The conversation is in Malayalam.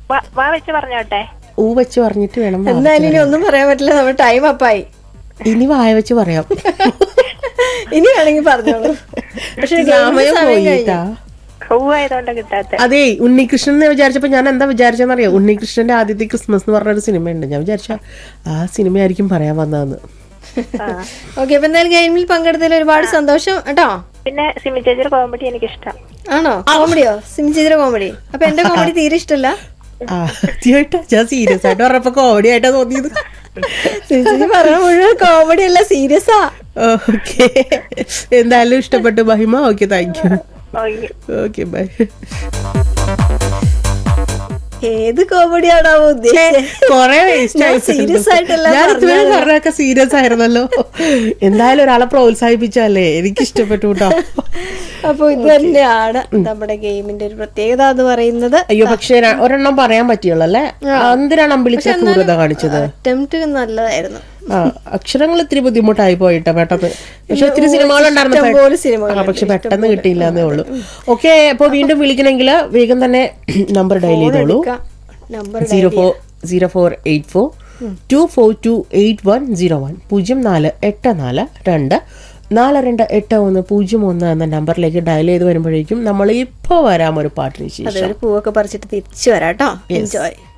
വാ- വാ വെച്ച് പറഞ്ഞോട്ടെ ഊ വെച്ച് പറഞ്ഞിട്ട് വേണം വാ എന്തായാലും ഇനി ഒന്നും പറയാൻ പറ്റില്ല നമ്മുടെ ടൈം അപ്പായി ഇനി വായ വെച്ച് പറയാം ഇനി വേണമെങ്കിൽ പറഞ്ഞോളൂ പക്ഷെ സമയം പോയിട്ടാ ഹൂ ആയതുകൊണ്ട് കിട്ടാത്ത അതെ ഉണ്ണികൃഷ്ണൻ എന്ന് വിചാരിച്ചപ്പോ ഞാൻ എന്താ വിചാരിച്ചെന്നറിയോ ഉണ്ണികൃഷ്ണന്റെ ആദ്യത്തെ ക്രിസ്മസ് എന്ന് പറഞ്ഞൊരു സിനിമയുണ്ട് ഞാൻ വിചാരിച്ച ആ സിനിമയായിരിക്കും പറയാൻ വന്നതെന്ന് ഓക്കെ അപ്പൊ എന്തായാലും ഗെയിമിൽ പങ്കെടുത്തതിൽ ഒരുപാട് സന്തോഷം കേട്ടോ പിന്നെ സിമി ചേച്ചിയുടെ കോമഡി എനിക്കിഷ്ടം ആണോ കോമഡിയോ സിം ചെയ്ത കോമഡി അപ്പൊ എന്റെ കോമഡി തീരെ ഇഷ്ടമല്ല ആ ആദ്യമായിട്ടാ ഞാൻ സീരിയസ് ആയിട്ട് പറഞ്ഞപ്പോ കോമഡി ആയിട്ടാ തോന്നിയത് ചേച്ചി പറഞ്ഞ മുഴുവൻ കോമഡി അല്ല സീരിയസാ ഓക്കെ എന്തായാലും ഇഷ്ടപ്പെട്ടു Mahima okay thank you okay okay bye ഏത് കോമഡിയാണാവോ ഉദ്ദേശിച്ചത് കൊറേ വേസ്റ്റ് ഞാൻ serious ആയിട്ടല്ല ഞാൻ ഇതുവരെ പറഞ്ഞൊക്കെ സീരിയസ് ആയിരുന്നല്ലോ എന്തായാലും ഒരാളെ പ്രോത്സാഹിപ്പിച്ചല്ലേ എനിക്ക് ഇഷ്ടപ്പെട്ടു കേട്ടോ അപ്പൊ ഇത് തന്നെയാണ് നമ്മുടെ ഗെയിമിന്റെ ഒരു പ്രത്യേകത എന്ന് പറയുന്നത് അയ്യോ പക്ഷെ ര- ഒരെണ്ണം പറയാൻ പറ്റിയുള്ളൂ അല്ലേ എന്തിനാണ് അമ്പിളിച്ച ക്രൂരത കാണിച്ചത് അറ്റംപ്റ്റ് നല്ലതായിരുന്നു ആ അക്ഷരങ്ങൾ ഇത്തിരി ബുദ്ധിമുട്ടായി പോയിട്ടോ പെട്ടെന്ന് പക്ഷെ ഒത്തിരി സിനിമകൾ ഇഷ്ടംപോലെ സിനിമകൾ ഉണ്ടായിരുന്നു പക്ഷെ പെട്ടെന്ന് കിട്ടിയില്ല എന്നേ ഉള്ളൂ ഓക്കെ അപ്പൊ വീണ്ടും വിളിക്കണമെങ്കിൽ വേഗം തന്നെ നമ്പർ ഡയൽ ചെയ്തോളൂ number zero four zero four eight four two four two eight one zero one പൂജ്യം നാല് എട്ട് നാല് രണ്ട് നാല് രണ്ട് എട്ട് ഒന്ന് പൂജ്യം ഒന്ന് എന്ന നമ്പറിലേക്ക് ഡയൽ ചെയ്ത് വരുമ്പോഴേക്കും നമ്മൾ ഇപ്പോൾ വരാം ഒരു പാട്ടിന് ശേഷം അതെ ഒരു പൂവൊക്കെ പറിച്ചിട്ട് തിരിച്ചു വരാം കേട്ടോ എൻജോയ്